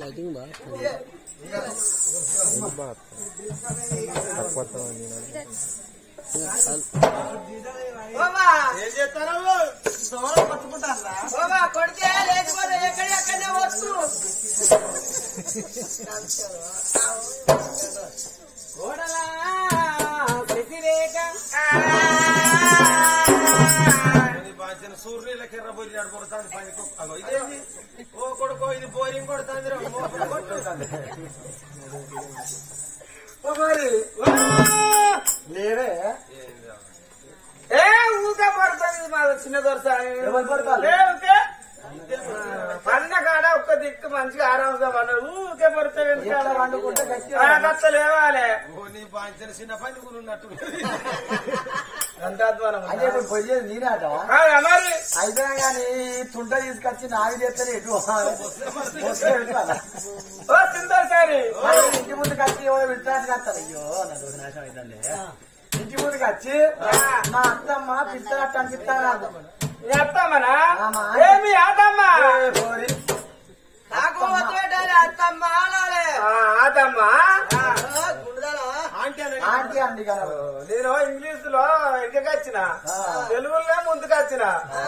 Lighting బాగా ఏం చేస్తారో దూరం పట్టుకుంటారా కొడితే లేకపోతే ఎక్కడ ఎక్కడనే వస్తు కోడలా శశిరేఖ బాధ్యన సూర్యుల కిర్ర పోయి నడుపుతాను పని అగో ఇదేంది ఓ కొడుకో ఇది బోరింగ్ కొడుతుంది మరి లేరే ఏ ఊకే పడుతుంది మా చిన్న దొరసాని ఎవరు పడతారు? ఊకే పండ కాడ ఒక్క దిక్కు మంచిగా ఆరాంగా పడ్డాడు ఊకే పడుతుంది ఎట్లా వండుకుంటే గట్టిగా లేవాలి నీ బాధ్యత చిన్న పని ఉన్నట్టు అంతాత్మానం అంటే ఇప్పుడు పోయేది నేనాట మరి అయితే కానీ తుంట తీసుకొచ్చి నావి చేస్తారు ఎటు వస్తే వెళ్తారా? ఓ చిందరసారి మరి ఇంటి ముందుకు వచ్చి ఎవరో విత్తనాలు కట్టారు అయ్యో నా రోజు నాశనం అవుతుంది ఇంటి ముందుకు వచ్చి మా అత్తమ్మ పిత్తనట్టు అనిపిస్తాను మీ అత్తమ్మనా ఆమా. ఏమి ఆటమ్మ నాకు వదిలేటాలి అత్తమ్మ అనాలే ఆ, ఆటమ్మ గుండెలా ఆంటీ అండి కదా నేను ఇంగ్లీష్ లో ఎక్కడికి తెలుగులో ముందుకు వచ్చిన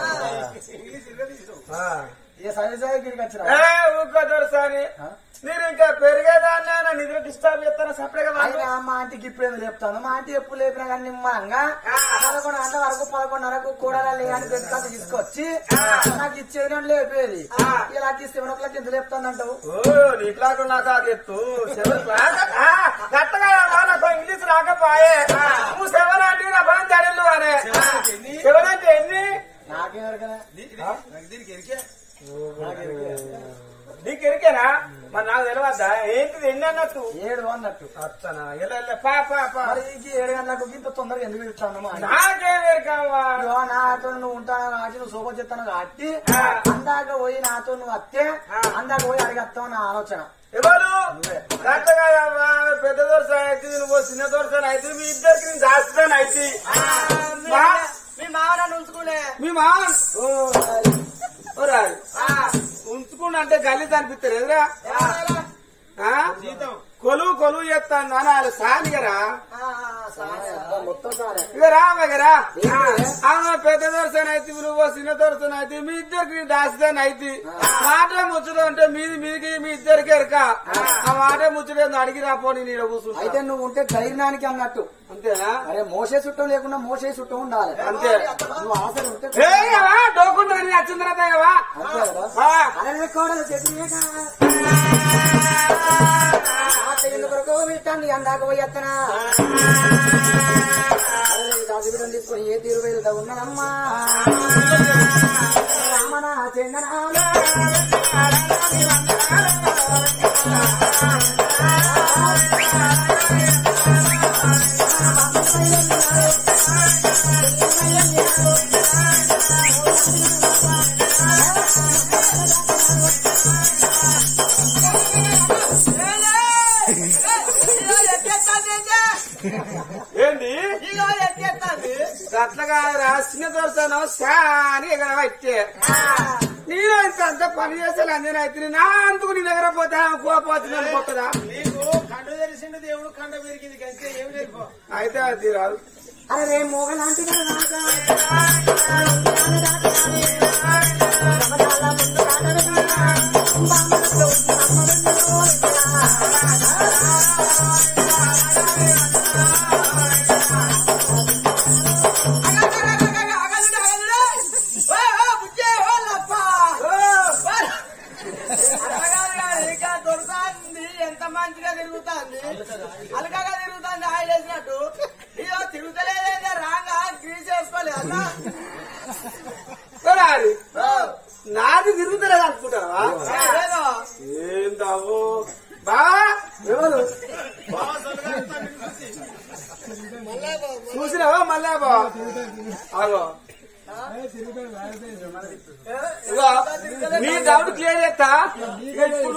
ఆ. ఏ సైజాయి గిరికి వచ్చిన ఏ ఊకో దొరసాని నేను ఇంకా పెరిగేదాన్ని నిద్ర డిస్టర్బ్ చేస్తాను సపరేట్ గా అయినా మా ఆంటీకి ఇప్పుడు ఏదో చెప్తాను మా ఆంటీ ఎప్పుడు లేపినా కానీ నిమ్మలంగా పదకొండు గంటల వరకు పదకొండున్నరకు కూడలే అని పెట్టుకొని తీసుకొచ్చి నాకు ఇచ్చేది అని లేపేది ఇలా సెవెన్ ఓ క్లాక్ ఎంత లేపుతానంటావు ఓ నీట్లాగా నాకు అది ఎత్తు సెవెన్ క్లాస్ కరెక్ట్గా నాకు ఇంగ్లీష్ రాకపోయే నువ్వు సెవెన్ అంటే నా పని తడలు అనే సెవెన్ అంటే ఎన్ని నాకేం ఎరకనే? నీకు ఎరికేనా మరి నాకు తెలియద్దా ఏంటిది ఎన్ని అన్నట్టు ఏడు అన్నట్టు అచ్చనా ఎలా ఎలా పా పా పా మరి ఈ ఏడు గంటలకు ఇంత తొందరగా ఎందుకు ఇస్తాను మా ఆంటీ? నాకేం ఎరికావా ఇదిగో నాతో నువ్వు ఉంటాను కాబట్టి నువ్వు సూపర్ చెప్తాను కాబట్టి అందాక పోయి నాతో నువ్వు వస్తే అందాక పోయి అడిగేస్తావు నా ఆలోచన ఎవరు కరెక్ట్గా పెద్ద దోశ అయితే నువ్వు చిన్న దోశ అయితే మీ ఇద్దరికి నేను దాస్తాను అయితే మా- మీ మామను ఉంచుకునే మీ మామ ఓ రాయి. ఓ రాయి. ఉంచుకుండా అంటే గలీజ్ అనిపిస్తారు ఎదురా కొలువు కొలువు చెప్తాను అనాలి సానిగరా మొత్తం సారే ఇక రా మగరా ఆమె పెద్ద దొరసన అయితే నువ్వు చిన్న దొరసన అయితే మీ ఇద్దరికి దాస్తాను అయితే మాట ముచ్చడం అంటే మీది మీదికి మీ ఇద్దరికి ఎరక ఆ మాట ముచ్చడం అడిగి రాపోని నేను కూర్చుంటా అయితే నువ్వు ఉంటే ధైర్యానికి అన్నట్టు అంతేనా అరే మోసే చుట్టం లేకుండా మోసే చుట్టం ఉండాలి అంతే నువ్వు ఆశలు ఉంటే ఏవా డోకుండా వచ్చిన తర్వాత ఏవా? అంతే కదా ఆ, అరే కోడలు చెప్పినాక ఇల్లు కొరకు పెట్టండి అందాక పోయి ఎత్తనా దాసిబిడ్డం తీసుకొని ఏ తీరు వెళ్తా ఉన్నానమ్మా రామనా చెందనా ఏంది అట్లగా రాసిన దొరసాను సాని ఎగర వచ్చే నేను ఇంత అంత పని చేస్తాను అంజన అయితే నా అందుకు నీ దగ్గర పోతే కోపోతుంది అనుకుంటుందా నీకు కండ తెరిసిండు దేవుడు కండ పెరిగింది కంటే ఏం లేదు అయితే అది రాదు అరే రే మోగలాంటి ఎంత మంచిగా తిరుగుతుంది అలకగా తిరుగుతుంది ఆయిల్ వేసినట్టు ఇదో తిరుగుతలేదే రాగా గ్రీస్ చేసుకోలేదు అన్నా రాదు నాది తిరుగుతలేదు అనుకుంటావా ఏదో ఏం తావు బావా ఎవరు చూసినావా మళ్ళా బావా అగో ఇగో, నీ డౌట్ క్లియర్ చేస్తా ఇక ఇప్పుడు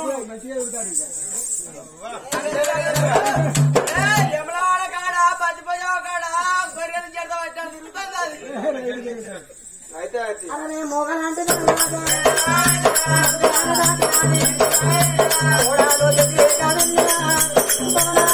యమలాడ కాడ పచ్చిపోయావ కాడ గొర్రెలు చేత పట్టాను తిరుగుతుంది అది అయితే అయితే అరే మోగలాంటి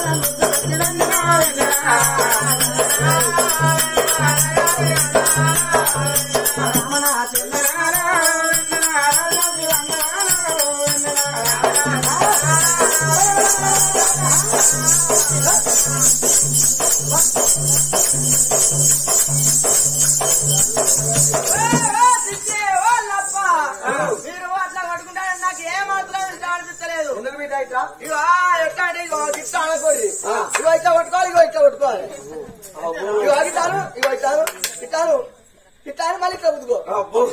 మీరు అట్లా పట్టుకుంటారని నాకు ఏమాత్రం ఇష్టం అనిపించలేదు ఎందుకు బిడ్డ ఇట్లా ఇగో ఎట్లా అంటే ఇగో ఇట్లా అనుకోండి ఇగో ఇట్లా కొట్టుకోవాలి ఇగో ఇట్లా కొట్టుకోవాలి ఇగో ఇట్టాను ఇగో ఇట్టాను ఇట్టాను ఇట్టాను మళ్ళీ ఇట్లా కుదుకో అబ్బో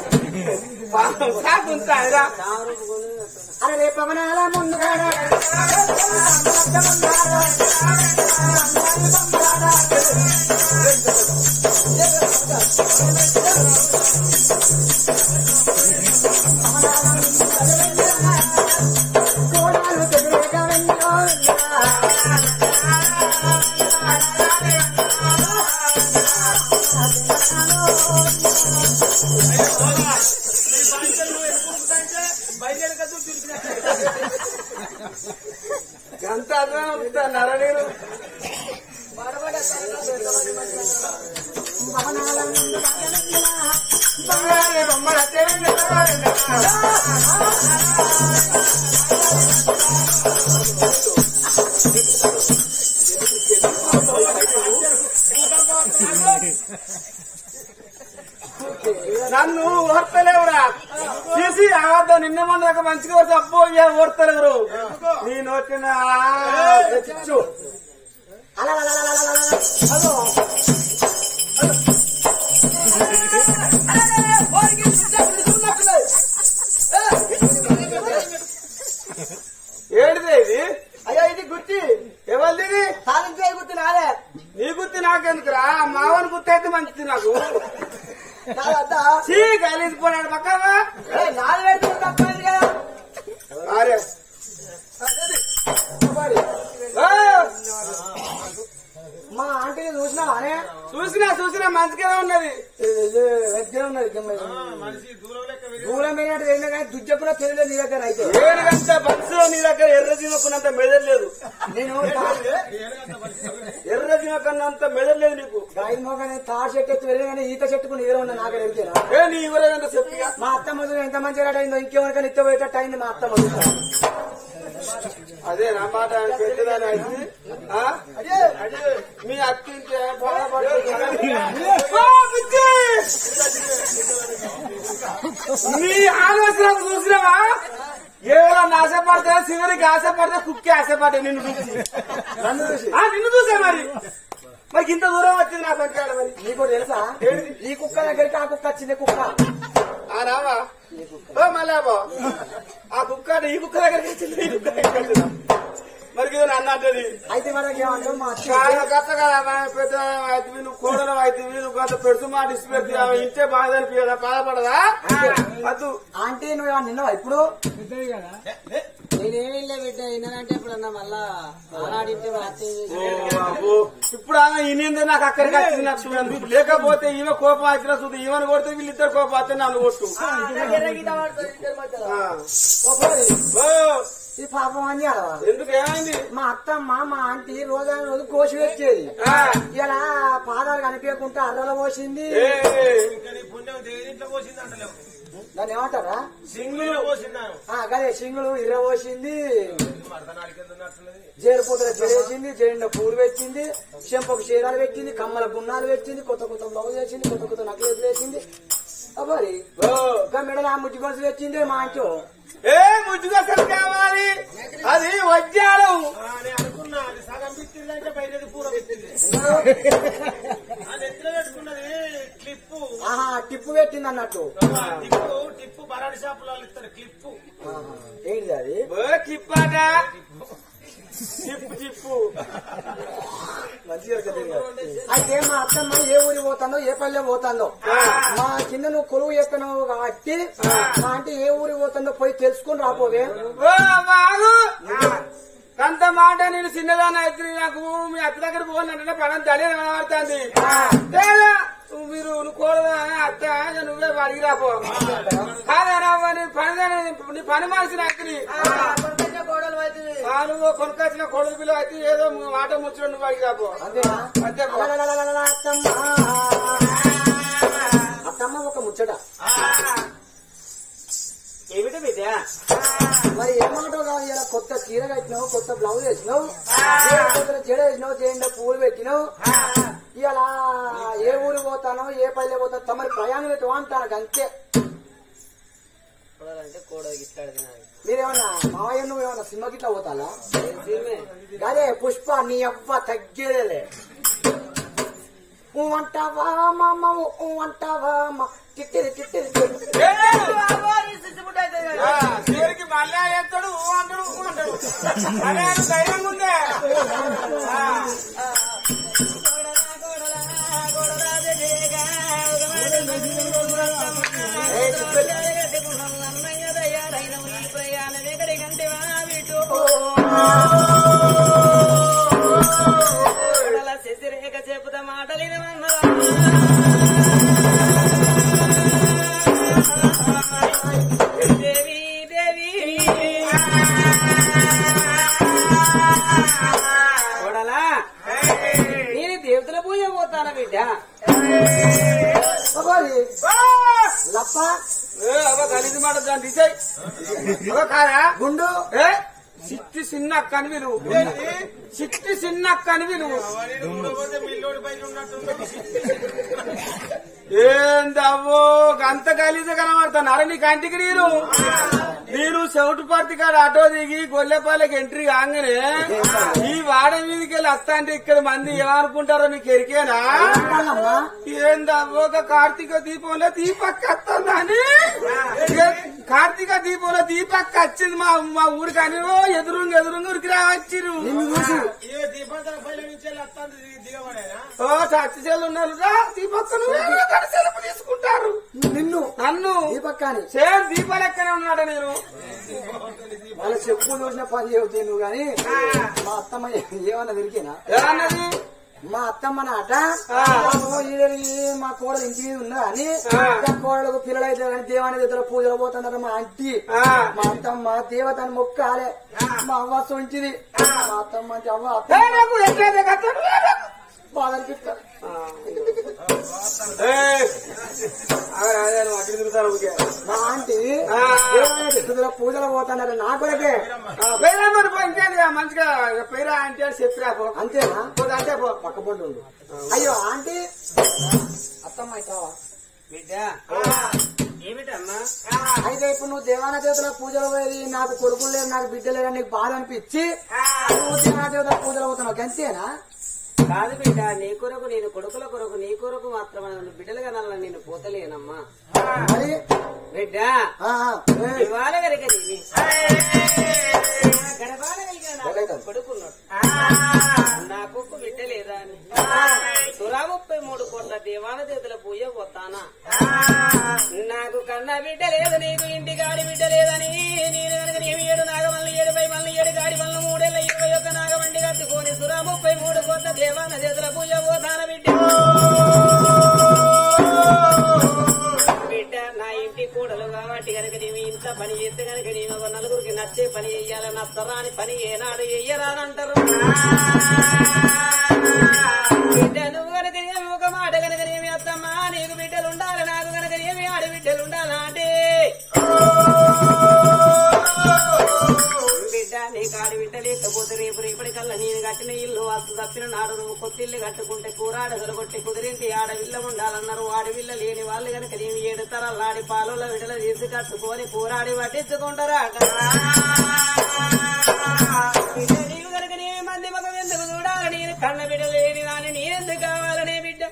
సాగుంటారా అరే రే పవనాల ముందుగా ఎంత అన్నారా నేను నన్ను ఓర్తలేవురా తీసి ఆవద్దు నిన్న మొన్న దాకా మంచిగా వస్తే అబ్బో ఇక ఓర్తలేరు నీ నోటిన చిచ్చు ఏంటిది ఇది అయ్యో ఇది గుర్తి ఎవరిది ఇది? సాధించే గుర్తి నాదే నీ గుర్తి నాకెందుకురా మావని గుర్తు అయితే మంచిది నాకు నాదద్దా చీ కలిసిపోయాడు పక్కవా నాలుగు వేలు తక్కువైంది కదా అరే ఓ, మా ఆంటీని చూసినావానే చూసినా చూసినా మంచిగానే ఉన్నది వెజ్జే ఉన్నది దూరం పోయినట్టు వెళ్ళినా కానీ దుజ్జకున్న తెలియదు నీ దగ్గర అయితే ఏనుగంత బస్సు నీ దగ్గర ఎర్ర జీవకున్నంత మెదర్లేదు నేను ఎర్ర జీవకన్నంత మెదర్లేదు నీకు గాయలు మోగానే తాడు చెట్టు ఎత్తి వెళ్ళినా కానీ ఈత చెట్టుకు నీరు ఉన్న నాకు వెళ్తేనా ఏ నీ ఇవ్వలేదంత చెప్పిగా మా అత్త మధులు ఎంత మంచిగా రెడీ అయిందో ఇంకెవరికైనా ఇత్త పోయేటట్టు అయింది మా అత్త మధులు అదే నా మాట పెద్దదాని అయితే ఆ? మీ అత్తింటే బాధపడుతుంది ఓ, బుజ్జి! నీ ఆలోచన చూసినావా ఏదో ఆశపడితే శివునికి ఆశపడితే కుక్కి ఆశపడ్డా నిన్ను చూసి నన్ను చూసి ఆ, నిన్ను చూసా మరి మరి ఇంత దూరం వచ్చింది నా సంఖ్యాడు మరి నీకు తెలుసా ఈ కుక్క దగ్గరికి ఆ కుక్క వచ్చింది కుక్క ఆ రావా ఓ మళ్ళాబో ఆ కుక్క ఈ కుక్క దగ్గరికి వచ్చింది ఈ కుక్క దగ్గరికి వచ్చిందా? మరి ఇది నన్ను అంటది అయితే మనకి ఏమంటావు మా అత్త కాదు కథ కదా ఆమె పెద్ద అయితే నువ్వు కోడలు అయితే నువ్వు కొంత పెడుతు మాట ఇచ్చిపెట్టి ఆమె ఇంటే బాధ అనిపించదా బాధపడదా వద్దు ఆంటీ నువ్వు ఏమన్నా నిన్నావా ఇప్పుడు నేనేమి లే బిడ్డ విన్నానంటే ఎప్పుడన్నా మళ్ళా ఆనాడింటే మా అత్తయ్య ఓ బాబు. ఇప్పుడు ఆమె ఇనిందే నాకు అక్కడికి వచ్చింది నాకు చూడండి. లేకపోతే ఈమె కోపం వచ్చినా చూద్దు ఈమెను కొడితే వీళ్ళిద్దరు కోపం వస్తే నన్ను కొట్టు ఎర్రగీత పడుతుంది ఇద్దరి మధ్యలో. ఆ. ఓ పోరి, ఓ, ఈ పాపం అని అడవా ఎందుకు ఏమైంది మా అత్తమ్మ మా ఆంటీ రోజు రోజు కోసి వచ్చేది ఆ. ఇలా పాదాలు కనిపించకుండా అర్రలో పోసింది ఏ, పుణ్యం దేనింట్లో పోసింది అంటలేవు దాన్ని ఏమంటారా సింగులు పోసిందాను ఆ, గదే సింగులు ఇర్ర పోసింది మర్దనాడికి ఎంత ఉన్నట్టున్నది జేరుపూతల జేరేసింది జెండ పూలు పెట్టింది చెంపకు చీరాలు పెట్టింది కమ్మల గున్నాలు పెట్టింది కొత్త కొత్త బ్లౌజ్ వేసింది కొత్త కొత్త నకలేలు వేసింది అబ్బారి ఓ, ఇంకా మెడలు ఆ ముట్టి గొలుసు పెట్టింది మా అంచు ఏ ముజ్జుగసలు కావాలి అది వజ్జాలం ఆ, నేను అనుకున్నా అది సగం పిచ్చిందంటే బయటది పూర పిచ్చింది అది ఎత్తులో పెట్టుకున్నది క్లిప్పు ఆహా టిప్పు పెట్టింది అన్నట్టు టిప్పు టిప్పు బరాడి షాపులో ఇస్తారు క్లిప్పు ఆహా, ఏంటిది అది ఓ కిప్పాట చిప్పు చిప్పు మంచిగా తెలియదు. అయితే మా అత్తమ్మ ఏ ఊరి పోతాందో ఏ పల్లె పోతాందో మా కింద నువ్వు కొలువు చెప్పినావు కాబట్టి మా అంటే ఏ ఊరి పోతుందో పోయి తెలుసుకొని రాపోవే ఓ బాగు అంత మాట నేను చిన్నదాన్ని అయితే నాకు మీ అత్త దగ్గర పోవాలంటే పనం తల్లి కనబడుతుంది లేదా నువ్వు మీరు నువ్వు కోడదా అత్త ఇక నువ్వే అడిగి రాపో కాదనా నీ పని నీ పని మనిషి నాకు కోడలు అయితే ఆ నువ్వు కొనుకొచ్చిన కొడుకు పిల్ల అయితే ఏదో మాట ముచ్చడం నువ్వు అడిగి రాపో అంతేనా అంతే పో. అలలలలలల అత్తమ్మ అత్తమ్మ ఒక ముచ్చట ఏమిటి బిడ్డ మరి ఏమాటో కాదు ఇలా కొత్త చీర కట్టినావు కొత్త బ్లౌజ్ వేసినావు కొత్త చెడ వేసినావు చేయండి పూలు పెట్టినావు ఇలా ఏ ఊరు పోతానో ఏ పల్లె పోతానో తమరి ప్రయాణం ఎటు అంటాను అంతే కోడలంటే కోడలు గిట్లాడు తినాలి మీరేమన్నా మావయ్య నువ్వు ఏమన్నా సినిమాకి ఇట్లా పోతాలా ఏమే అదే పుష్ప నీ అవ్వ తగ్గేదేలే ఊ అంటావా మామ ఊ అంటావా మా తిట్టిరి తిట్టిరి తిట్టిరి. ఆ, పేరుకి మళ్ళా ఎత్తాడు ఊ అంటాడు ఊ అంటాడు అదే అది ధైర్యంగా ఉందే ఆ. శశిరేఖ చెప్పుతా మాటలిన దేవి దేవి కోడలా నేను దేవతల పూజ పోతాను బిడ్డ అబ్బోయ్, లప్ప ఏ, అవ్వ కలిసి మాట దాన్ని తీసేయ్ అవ్వ కాదా గుండు ఏ చిట్టి చిన్న అక్క అని విలువ చిట్టి చిన్న అక్క అని విలువ మిల్లోడి పైన ఉన్నట్టుంది ఏందవ్వో అంత గలీజ కనబడతాను అరే నీ కంటికి నీరు నేను చెవిటి పర్తి కాడ ఆటో దిగి గొల్లెపాలకి ఎంట్రీ కాగానే ఈ వాడ మీదకి వెళ్ళి వస్తా అంటే ఇక్కడ మంది ఏమనుకుంటారో మీకు ఎరికేనా అమ్మా ఏందవ్వో ఒక కార్తీక దీపంలో దీపక్క వస్తుందని కార్తీక దీపంలో దీపక్క వచ్చింది మా మా ఊరికి అని ఓ ఎదురుంగ ఎదురుంగ ఉరికి రావచ్చిరు నిన్ను చూసి ఏ దీపాంతర పైన నుంచి వెళ్ళి వస్తాంది దిగబడేనా ఓ చచ్చిచేలు ఉన్నారు రా దీపక్కను సెలవు తీసుకుంటారు నిన్ను నన్ను ఈ పక్కని సేమ్ దీపాలు ఎక్కనే ఉన్నాడు నేను వాళ్ళ చెప్పు చూసిన పని చెబుతాయి నువ్వు గాని మా అత్తమ్మ ఏమన్నా దొరికేనా ఏమన్నది మా అత్తమ్మ నాట ఆ. ఓ ఈడని మా కోడలు ఇంటి మీద ఉన్నదా అని ఆ. మా కోడలకు పిల్లలు అయితే కానీ దేవాని దగ్గర పూజలు పోతున్నారు మా అంటి ఆ. మా అత్తమ్మ దేవతని మొక్కాలే మా అవ్వ సొంచిది మా అత్తమ్మ అంటే అవ్వ ఏ, అత్తమ్మ నాకు ఎట్లయితే కట్టాడు బాధ అనిపిస్తారు అటు తిరుగుతాను ఊరికే. మా ఆంటీ ఆ. దేవాని దగ్గర పూజలు పోతున్నారు నా కొరకే ఆ, పేరా మరి పో, ఇంకేంది మంచిగా పేరా అంటే అని చెప్పిరా పో అంతేనా పోతే అంటే పో పక్క పొండు ఉండు అయ్యో ఆంటీ అత్తమ్మ ఇస్తావా బిడ్డ ఏమిటమ్మా అయితే ఇప్పుడు నువ్వు దేవాన దేవతల పూజలు పోయేది నాకు కొడుకులు లేరు నాకు బిడ్డ లేరు అని నీకు బాధ అనిపించి నువ్వు దేవాన దేవతల పూజలు పోతున్నావు అంతేనా కాదు బిడ్డ నీ కొరకు నేను కొడుకుల కొరకు నీ కొరకు మాత్రమే నన్ను బిడ్డలుగా నల్ల నేను పోతలేనమ్మా మరి బిడ్డ ఆ, ఆ, ఏ, ఇవాళ కనుక నీవి గడపాల కలిగిన నాకు కొడుకున్నాడు నా కుక్కు బిడ్డ లేదా అని సురా ముప్పై మూడు కోట్ల దేవాన దేవతల పూజ పోతానా నాకు కన్నా బిడ్డ లేదు నీకు ఇంటి గాడి బిడ్డ లేదని నేను కనుక నీవు ఏడు నాగమల్ని ఏడు పై మళ్ళీ ఏడు గాడి వల్ల మూడేళ్ళ ఇరవై ఒక్క నాగమండి కట్టుకొని సురా ముప్పై మూడు కోట్ల దేవాన దేవతల పూజ పోతాన బిడ్డ బిడ్డ నా ఇంటి కూడలు కాబట్టి కనుక నీవు ఇంత పని చేస్తే కనుక నేను ఒక నలుగురికి నచ్చే పని చెయ్యాలి నచ్చరాని పని ఏనాడు చెయ్యరానంటారు బిడ్డ నువ్వు కనుక ఏమి ఒక మాట కనుక నేమి అత్తమ్మా నీకు బిడ్డలు ఉండాలి నాకు కనుక ఏమి ఆడి బిడ్డలు ఉండాలా అంటే బిడ్డ నీకు ఆడి బిడ్డ లేకపోతే రేపు రేపటికల్లా నేను కట్టిన ఇల్లు వస్తు తప్పిన నాడు నువ్వు కొత్త ఇల్లు కట్టుకుంటే కూరాడ కొట్టి కుదిరింటి ఆడవిల్ల ఉండాలన్నారు ఆడవిల్ల లేని వాళ్ళు కనుక నేను ఏడు తరాలు ఆడి పాలలో విడల తీసి కట్టుకొని కూరాడి పట్టించుకుంటారా బిడ్డ నీకు కనుక నీ మంది మగం ఎందుకు చూడాలి నేను కన్న బిడ్డ లేని దాన్ని నేనెందుకు కావాలనే బిడ్డ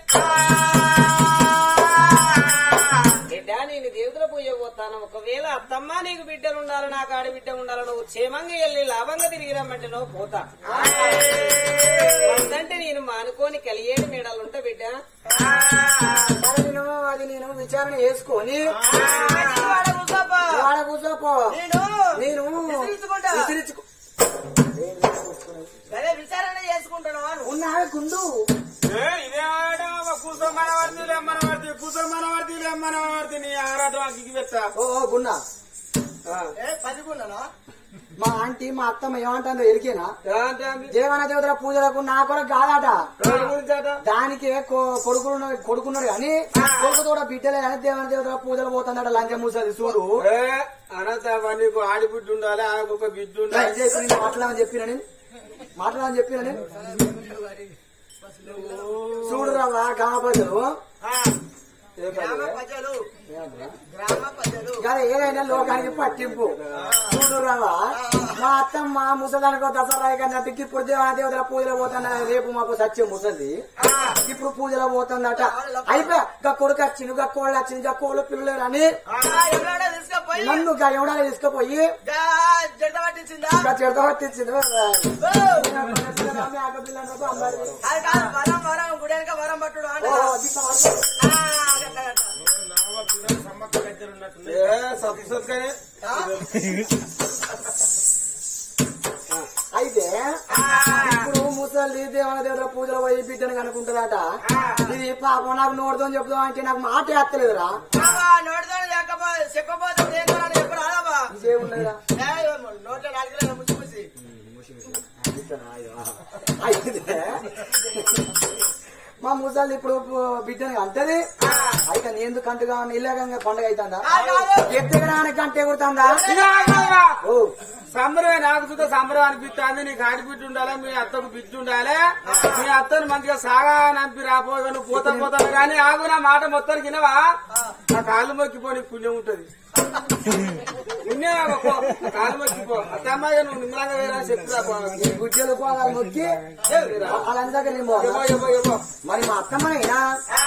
బిడ్డ నేను దేవుతుల పూజ పోతాను ఒకవేళ అత్తమ్మ నీకు బిడ్డలు ఉండాలి నాకు ఆడి బిడ్డ ఉండాలి నువ్వు క్షేమంగా వెళ్ళి లాభంగా తిరిగి రమ్మంటే నువ్వు పోతా అంటే నేను మానుకొని కలియేడు మేడాలు ఉంటా బిడ్డ సరే నేను అది నేను విచారణ చేసుకొని వాడ కూర్చోపో. వాడ కూర్చోపో నేను నేను విసిరించుకుంటా. విసిరించుకో అదే విచారణ చేసుకుంటాను వాడు ఉన్నా గుండు ఏ, ఇదే ఆడ కూర్చో కూసమ్మన పడితే లేమ్మన పడితే కూసమ్మన పడితే లేమ్మన పడితే నీ ఆరాటం అగ్గికి పెట్టా ఓ ఓ, గున్నా ఆ. ఏ పదిగున్నానా మా ఆంటీ మా అత్తమ్మ ఏమంటుందో ఎరికేనా ఏంటి అంది? దేవన దేవతల పూజలకు నా కొరకు కాదట ఎవరి గురించట? దానికి కొ- కొడుకులు కొడుకున్నాడు కానీ కొడుకు కూడా బిడ్డలే కానీ దేవన దేవతల పూజలు పోతుందట లంచం మూసది చూడు ఏ అనతావా నీకు ఆడిబిడ్డ ఉండాలి ఆమెకు ఒక బిడ్డ ఉండాలి చెప్పి నేను మాట్లాడమని చెప్పిన నేను మాట్లాడమని చెప్పిన నేను చూడు రావా గ్రామ ప్రజలు ఏ పని? ప్రజలు ఏమంటారా? గ్రామ ప్రజలు కానీ ఏదైనా లోకానికి పట్టింపు చూడు రావా మా అత్తమ్మ ముసదానికో దసరా కన్నట్టుకి ఇప్పుడు దేవన దేవతల పూజలు పోతున్నా రేపు మాకు సత్యం ముసలి ఇప్పుడు పూజలో పోతుందట అయిపోయా గా కొడుకు వచ్చింది గా కోళ్ళు వచ్చింది గా కోళ్ళు పిల్లలు అని ఎవరైనా తీసుకపోయి నన్ను గా ఎవడాలి తీసుకుపోయి గా జడ్డ పట్టించిందా గా చెడత పట్టించింది అది కాదు వరం వరం గుడి వెనక వరం పట్టుడు అంటే ఏ సత్తు సత్తుగానే. అయితే ఇప్పుడు ముసలి దేవన దేవతల పూజలు పోయి బిడ్డను కనుకుంటుందట ఇది పాపం నాకు నోడుతో చెప్తాం అంటే నాకు మాట ఎత్తలేదురా నోటితో చెప్పబో- చెప్పబోతే దేనితోనని ఎప్పుడు రాదబ్బా ఇదే ఉన్నదా ఏ, నోట్లో నాలుగు ముచ్చి ముచ్చి అయితే మా ముసలి ఇప్పుడు బిడ్డని అంటది అయితే నేను ఎందుకు అంటుగా ఇలాగంగా పండుగ అవుతుందా ఎత్తగడానికి కంటే ఎగురుతుందా ఇక ఆగమ్మా. ఓ సంబరమే నాకు చూస్తే సంబరం అనిపిస్తుంది నీకు ఆడిబిడ్డ ఉండాలి మీ అత్తకు బిడ్డ ఉండాలి మీ అత్తను మంచిగా సాగా నంపి రాపోగా నువ్వు పోతా పోతాను కానీ ఆగు నా మాట మొత్తానికి వినవా నా కాళ్ళు మొక్కిపో నీకు పుణ్యం ఉంటది పుణ్యం పో నా కాళ్ళు మొక్కిపో అత్తమ్మాయిగా నువ్వు నిమ్మలంగా వేరా చెప్తురా పో. ఈ గుజ్జలు పోవాలి మొక్కి వాళ్ళందరికీ నేను పోవాలా? ఇవ్వ, ఇవ్వ, ఇవ్వ. మరి మా అత్తమ్మనైనా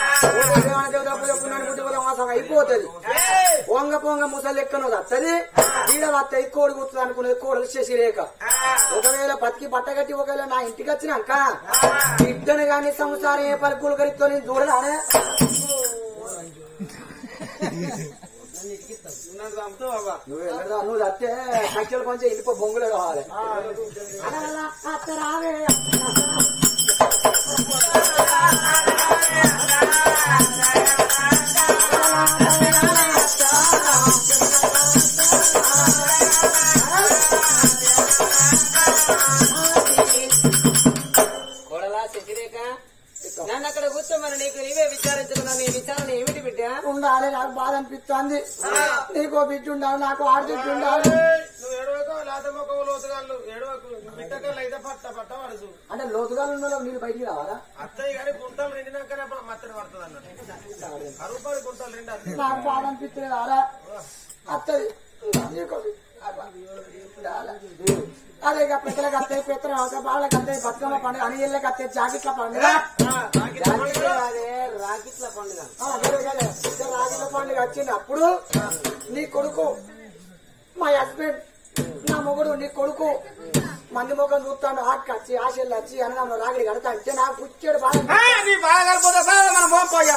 అయిపోతుంది పొంగ పొంగ ముసలి లెక్కను వస్తుంది ఈడ వస్తాయి కోడి కూతుంది అనుకునేది కోడలు శశిరేఖ ఒకవేళ బతికి బట్టగట్టి ఒకవేళ నా ఇంటికి వచ్చినాక బిడ్డను గాని సంసారం ఏ పలుకులు కరితో నేను చూడదానే నన్ను చంపుతావు అవ్వ. నువ్వు ఎన్నడదా నువ్వు తత్తే కట్టెలు కొంచెం ఇంటిపో బొంగులే కావాలి అనగల అత్త రావే కోడలా శశిరేఖ నన్ను అక్కడ కూర్చోమని నీకు నీవే విచారించుకున్నా నీ విచారణ ఏమిటి బిడ్డ ఉండాలి నాకు బాధ అనిపిస్తుంది నీకో బిడ్డ ఉండాలి నాకు ఆడ బిడ్డ ఉండాలి నువ్వు ఏడవకో లేత మొక్క లోతుగాళ్ళు ఏడవకు బిట్టకల్ అయితే పట్ట పట్ట పడసు అంటే లోతుగా ఉన్న వాళ్ళకి నీళ్ళు బయటికి రావాలా అత్తయ్య గారి గుంటలు రెండినాకనే అప్పుడు మత్తడి పడుతుంది అన్నట్టు అరుపాడు గుంటలు రెండు అత్తయ్య నాకు బాధ అనిపిస్తుంది రారా అత్తది నీకో ఉండాలి. అదే ఇక పెద్దలకు అత్తయ్య పెత్తనం అవసరం వాళ్ళకి అత్తయ్య బతుకమ్మ పండుగ అని ఇళ్ళకి అత్తయ్య జాకెట్ల పండుగ అదే రాకిట్ల పండుగ ఆ, అదే కదా. ఇక రాగిల పండుగ వచ్చినప్పుడు నీ కొడుకు మా హస్బెండ్ నా మొగుడు నీ కొడుకు మంది ముఖం చూస్తాడు ఆక్క వచ్చి ఆశలు వచ్చి అనగా రాగిడి కడతా అంటే నాకు పుచ్చాడు బాగా ఆ, నీ బాగా కలిపోతే సార్ మనం పోయా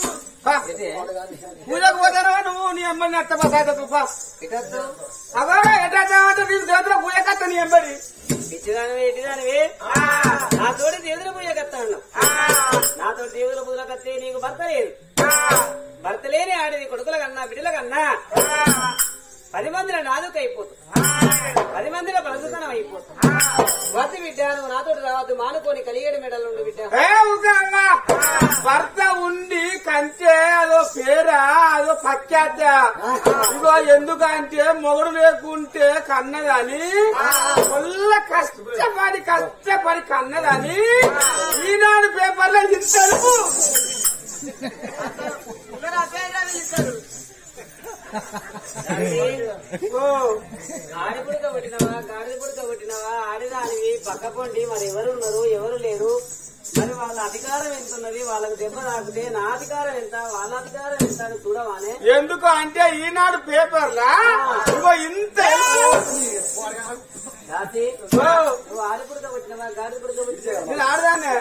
పూజకు పోతారా నువ్వు నీ అమ్మని అత్త బసాత తుప్పా ఇటొద్దు అవా ఎట్లా నీ చేతిలో పూజకత్త నీ ఎంబడి ఇచ్చిదానివి ఇటుదానివి నాతోటి దేవుల పూజ కత్తాను నాతో దేవుల పూజల కత్తే నీకు భర్త లేదు భర్త లేని ఆడిది కొడుకుల కన్నా బిడ్డల కన్నా పది మందిలో నాదుకు అయిపోతుంది పది మందిలో బ్రతుకనం అయిపోతుంది వద్దు బిడ్డ నువ్వు నాతో రావద్దు మానుకొని కలిగేడు మెడలు ఉండు బిడ్డ ఏ ఊకమ్మా భర్త ఉండి కంటే అదో పేరా అదో పక్కాత ఇగో ఎందుకంటే మొగుడు లేకుంటే కన్నదని వల్ల కష్టపడి కష్టపడి కన్నదని ఈనాడు పేపర్లో ఇస్తారు ఓ ఆడి పుడక కొట్టినవా గాడి పుడక కొట్టినవా ఆడిదానివి పక్క పొండి మరి ఎవరు ఉన్నారు ఎవరు లేరు మరి వాళ్ళ అధికారం ఎంత ఉన్నది వాళ్ళకి దెబ్బ తాకితే నా అధికారం ఎంత వాళ్ళ అధికారం ఎంత అని చూడవానే ఎందుకు అంటే ఈనాడు పేపర్లా ఇగో ఇంత రాసి ఓ, నువ్వు ఆడి పుడక కొట్టినవా గాడి పుడక కొట్టినవా నేను ఆడదాన్ని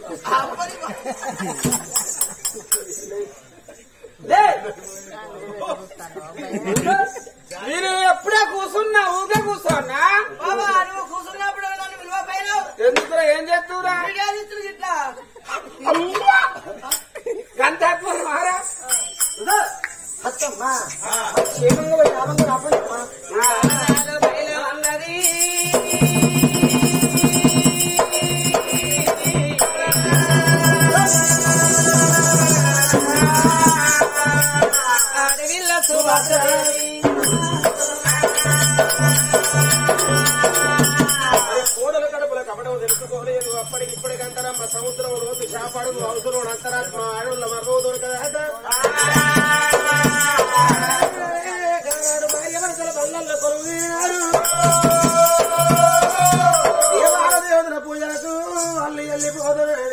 లే! నేను ఎప్పుడే కూర్చున్నా ఊగే కూర్చోన్నా బాబా నువ్వు కూర్చున్నప్పుడు నన్ను విలువ పైన ఎందుకురా ఏం చేస్తురా మర్యాదిస్తులు ఇట్లా గంటాత్మ మారా అత్తమ్మా క్షేమంగా పోయి లాభంగా రాపడమ్మా అన్నది అడవిల్ల సుభద్రదేవి కోడల కడుపుల కపడం తెలుసుకోలేదు అప్పటికి ఇప్పటికంటారా మా సముద్రం రోజు శాపాడు అవసరం అంటారా మా ఆడవాళ్ళ మరో దొరకదా భార్య మనసుల బల్లల్లో కొలువునారు దేవాలదేవతల పూజలకు వాళ్ళు వెళ్ళిపోతున్నారు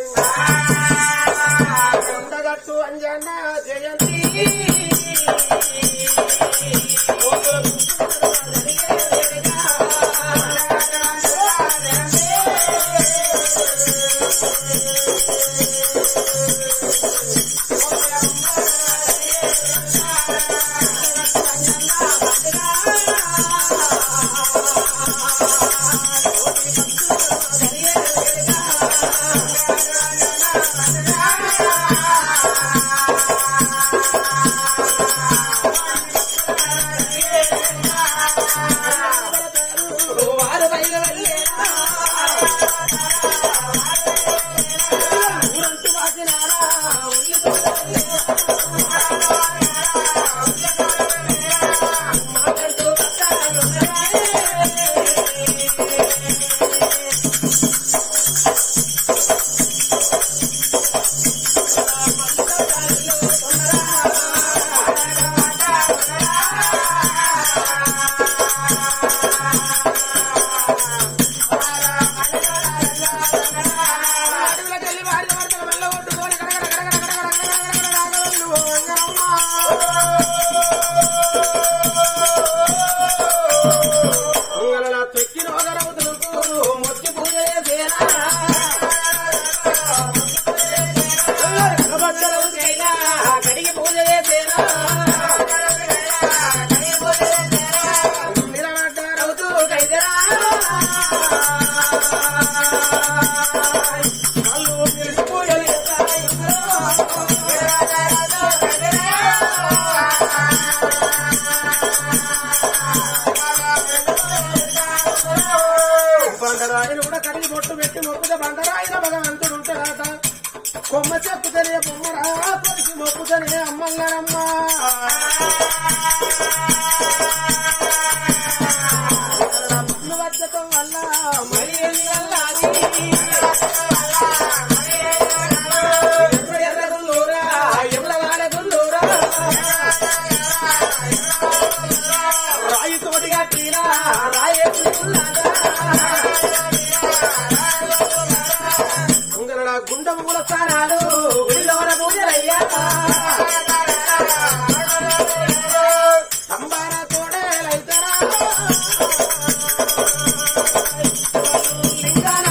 కొండగట్టు అంజన్న జయంతి వారు బయలు వెళ్ళే ఊరంటూ వాసినారా అడవులకెళ్ళి వారి వార్తల వల్ల ఒడ్డుకొని ఉంగరలా తొక్కి రోగరవుతులకు మొత్తి పూజ చేసేనా బట్టలు చేయనా కడిగి పూజ చేసేనా నిలబడ్డారవుతూ కైదరా వాళ్ళు పిలిచి పూజలు బండరాయిలు కూడా కడిగి బొట్టు పెట్టి మొక్కుతే బండరాయిల భగవంతుడు ఉంటాడట కొమ్మ చెప్పుతనే బొమ్మరా పొడిచి మొక్కుతనే అమ్మల్లరమ్మా వచ్చటం వల్ల మరి ఎర్రగుల్లూరా ఎమ్లవాడగుల్లూరా రాయి తోటి కట్టినా ఉంగరడా గుండ మూల స్థానాలు గుడిలోన పూజలయ్యా అంబార తోడేలైతరా లింగాన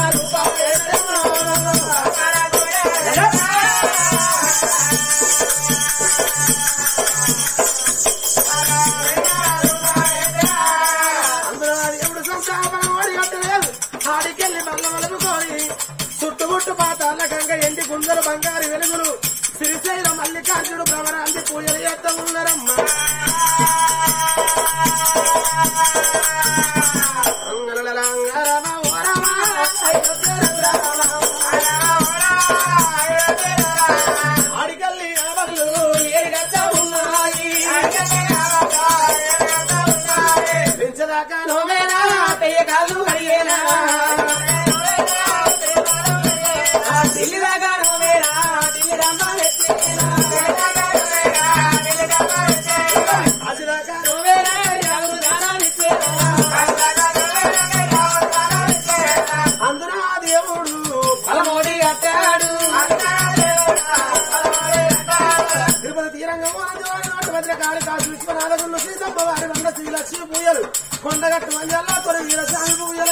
అందులో అది ఎప్పుడు సంసారం వాడి కట్టలేదు ఆడికెళ్ళి మల్ల మలుపుకొని చుట్టుముట్టు పాతాల గంగ ఎండి గుందరు బంగారు వెలుగులు శ్రీశైల మల్లికార్జుడు భ్రమరాంతి పూజలు చేస్తా ఉన్నారమ్మ అంగళలంగరమ ఓరమ ఆడికెళ్ళి ఆవళ్ళు ఏడతా ఉన్నాయి పెంచదాకా నోమేనా పెయ్య కాళ్ళు కడిగేనా ఢిల్లీ దాకా నోమేనా ఢిల్లీ రంపాలెత్తేనా అసిదాకా నోమేనా ఎవరు దానాలిచ్చేనా అందున ఆ దేవుడు పలమోడి కట్టాడు తిరుపతి తీరంగా భద్రకాళి కాశీ విశ్వనాథగుళ్ళు సీతమ్మ వారి వంద శ్రీలక్ష్మి పూజలు కొండగట్టు మంజల్లా తొలి వీరస్వామి పూజలు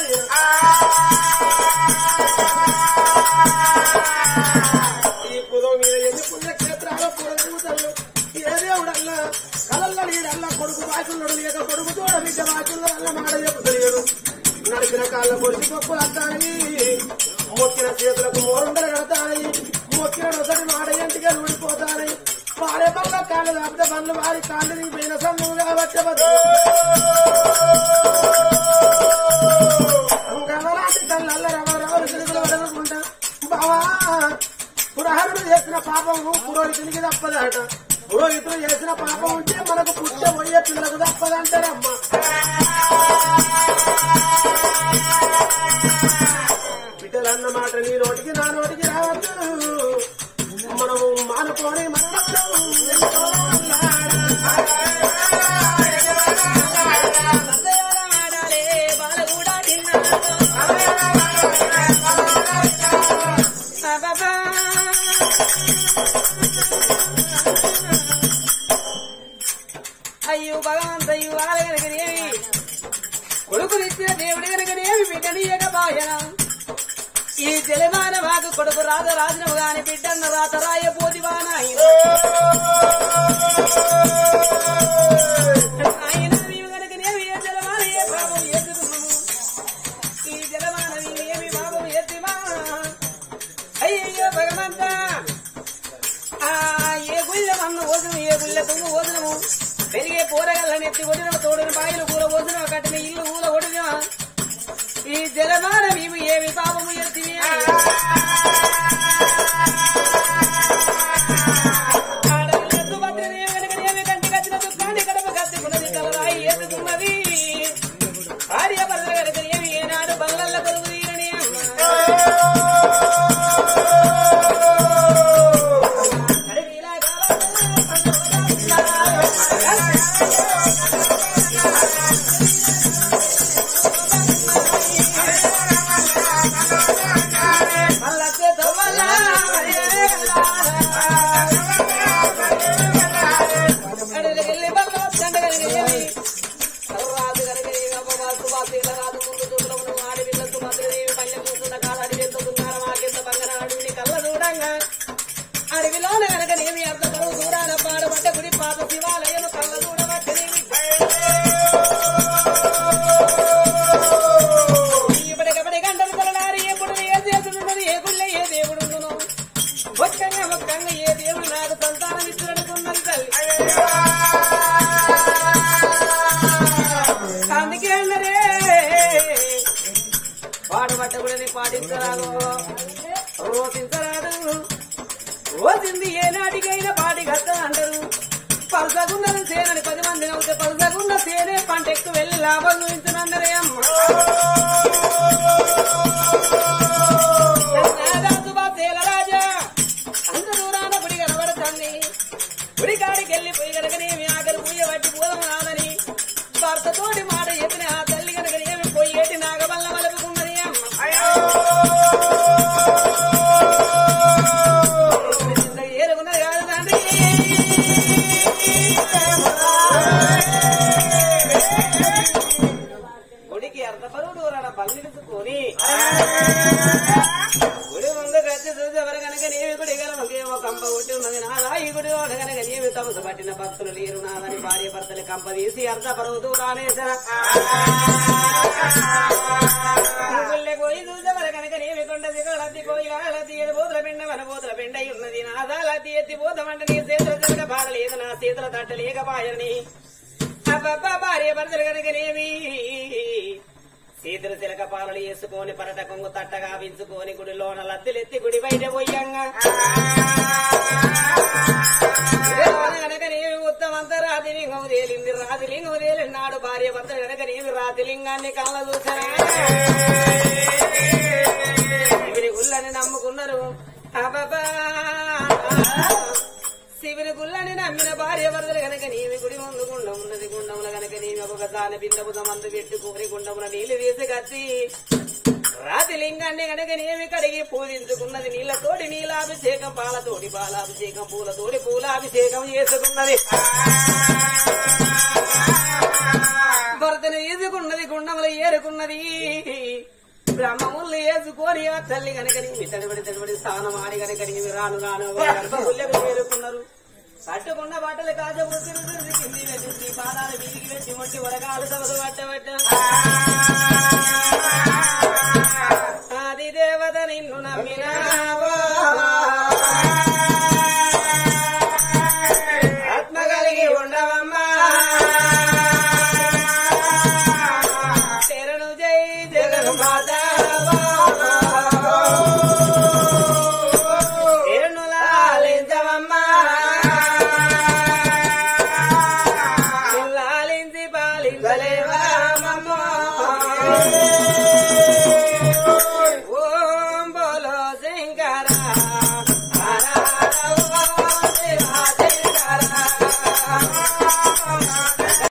ఈ పుదో మీద ఎన్ని పుణ్యక్షేత్రాలు పురదేవతలు ఏ దేవుడల్లా కలల్ల నీడల్లా కొడుకు వాసులుడు లేక కొడుకు చూడ బిడ్డ వాసుల్లో వల్ల మాట చెప్పుతలేడు నడిపిన కాళ్ళ పొడిచి పప్పులు అంటాయి మొక్కిన చేతులకు మోరుండలు కడతాయి మొక్కిన నొసటి మాట ఎంటిగా ఊడిపోతాయి వాడే పళ్ళ కాళ్ళు కాపితే పళ్ళు వారి కాళ్ళు నీ పైన సమ్ముగా వచ్చబద్దు గమరాటి కళ్ళల్ల రవరవలు తిరుగులు వదలకుండా బావా పురహరుడు చేసిన పాపము పురోహితునికి తప్పదట పురోహితుడు చేసిన పాపం ఉంటే మనకు పుట్టే పోయే పిల్లలకు తప్పదంటారమ్మ బిడ్డలన్న మాట నీ నోటికి నా నోటికి రావద్దు మనము మానుకోని ఆడాలే బాల కూడా తిన్నాడు అబ్బబ్బా. అయ్యో భగవంతయ్యో వాళ్ళ కనుకనేమి కొడుకునిచ్చిన దేవుడి కనుకనేమి బిడ్డనీయక బాయన ఈ జలమాన వాకు కొడుకు రాజ రాజనము గాని బిడ్డన్న రాత రాయ పోతివా నాయన ఆయన నీవు కనుకనేమి ఏ జలమాన ఏ పాపం ఎదుగుము ఈ జలమాన నీవు ఏమి పాపం ఎత్తివా అయ్యయ్యో భగవంత ఆ ఏ గుళ్ళ మన్ను ఓదును ఏ గుళ్ళ తుంగు ఓదునము పెరిగే పోరగల్లని ఎత్తి కొడిన తోడిన బాయిలు కూర ఓదున కట్టిన ఇల్లు ఊల కొడిన ఈ జలమాన మేము ఏమి పాపము ఎత్తివి ఆడపిల్లలు భద్రని వెనకనేమి కంటి కట్టిన దుఃఖాన్ని కడప కత్తికున్నది కలరాయి ఎత్తుకున్నది భార్య భర్త కనుక ఏమి ఏనాడు బల్లల్ల కొడుకు తీరని అడవికెళ్ళి బల్ల దండ కనుక ఏమి రాజు కనుక ఏమి అమ్మవారు వాసు ఇలా రాదు ముందు దూకులమును ఆడవిళ్ళకు మధురదేవి పల్లె కూతున్న కాదు అడవిస్తున్నారు మాకెంత బంగన అడవిని కళ్ళ చూడంగా అడవిలోన కనుక నేమి అర్థ పరువు దూరాన పాడబడ్డ గుడి పాత శివాలయం కళ్ళ చూడబట్టనేమి ఇప్పటికప్పటి గంటలు తలనారి ఎప్పుడు ఏ దేవుడున్నది ఏ గుళ్ళ ఏ దేవుడుండును ఒక్కంగా ఒక్కంగా ఏ దేవుడు నాకు సంతానం ఇస్తున్నట్టున్నది తల్లి అందుకే అన్నరే పాడు పట్టకూడని పాటించరాదు రోసించరాదు రోసింది ఏ నాటికైనా పాటి కట్ట అంటారు పలసగున్నది సేనని పది మంది నవ్వుతే పలసగున్న సేనే పంట ఎక్కువ వెళ్ళి లాభం చూపించనన్నరే అమ్మ రాజా అంత దూరాన గుడి కనబడుతుంది గుడి కాడికి వెళ్ళి పోయి కనుక నేమి ఆకలి పూయ పట్టి పూలం రాదని భర్తతోటి మాట చెప్పిన ఆ తల్లి కనుక ఏమి పోయేటి నాగబల్ల మలుపుకున్నది అమ్మ ఏరుగున్నది కాదు తండ్రి గుడికి అర్ధపరువు దూరాన పల్లెడుచుకొని గుడి ముందు కచ్చి చూసి ఎవరు కనుక నీవి గుడి గలమకేమో కంప కొట్టి ఉన్నది నాదా ఈ గుడి ఓడ కనుక నీవి తమసు పట్టిన భక్తులు లేరు నాదని భార్య భర్తలు కంప తీసి అర్ధ పరువు దూరానేసర గుళ్ళె పోయి చూసి ఎవరు కనుక నీవి కొండ దిగలద్ది కోయి లద్ది ఏడు బోతుల పిండ మన బోతుల పిండ అయి ఉన్నది నాదా లద్ది ఎత్తి పోతామంటే నీ చేతుల జరగ బాధలేదు నా చేతుల తట్ట లేకపాయని అబ్బబ్బా భార్య భర్తలు కనుకనేమి సీతలు చిలక పాలలు వేసుకొని పరట కొంగు తట్టగా వించుకొని గుడిలోన లద్దెలెత్తి గుడి బయట పోయంగా గనక నీవి ఉత్తమంతా రాతిలింగం తేలింది రాతిలింగం తేలినాడు భార్య భర్త గనక నీవి రాతిలింగాన్ని కళ్ళ చూసారా శివుని గుళ్ళని నమ్ముకున్నారు అబ్బబ్బా శివుని గుళ్ళని నమ్మిన భార్య భర్తలు గనక నీవి గుడి ముందు గుండం ఉన్నది గుండముల గనక నీవి ఒక దాని బిందె మందు పెట్టుకుని గుండముల నీళ్లు వేసి కత్తి రాతి లింగాన్ని గనక నేమి కడిగి పూజించుకున్నది నీళ్లతోటి నీలాభిషేకం పాలతోటి పాలాభిషేకం పూలతోటి పూలాభిషేకం చేసుకున్నది భర్తను ఈదుకున్నది గుండములు ఏరుకున్నది బ్రహ్మములు వేసుకొని ఆ తల్లి గనక నీవి తడిబడి తడిబడి స్నానం ఆడి గనక నీవి రాను రాను గర్భములకు చేరుకున్నారు కట్టుకున్న బట్టలు కాజ ఉసిరి ఉసిరి కింది వెతికి పాదాలు వీధికి వెచ్చి మొట్టి వడగాలు సొగసు పట్టబట్ట ఆది దేవత నిన్ను నమ్మినావో ఆత్మ కలిగి ఉండవమ్మా శరణు జై జగన్ మాతావో శరణు లాలించవమ్మా లాలించి పాలించలేవా మమ్మో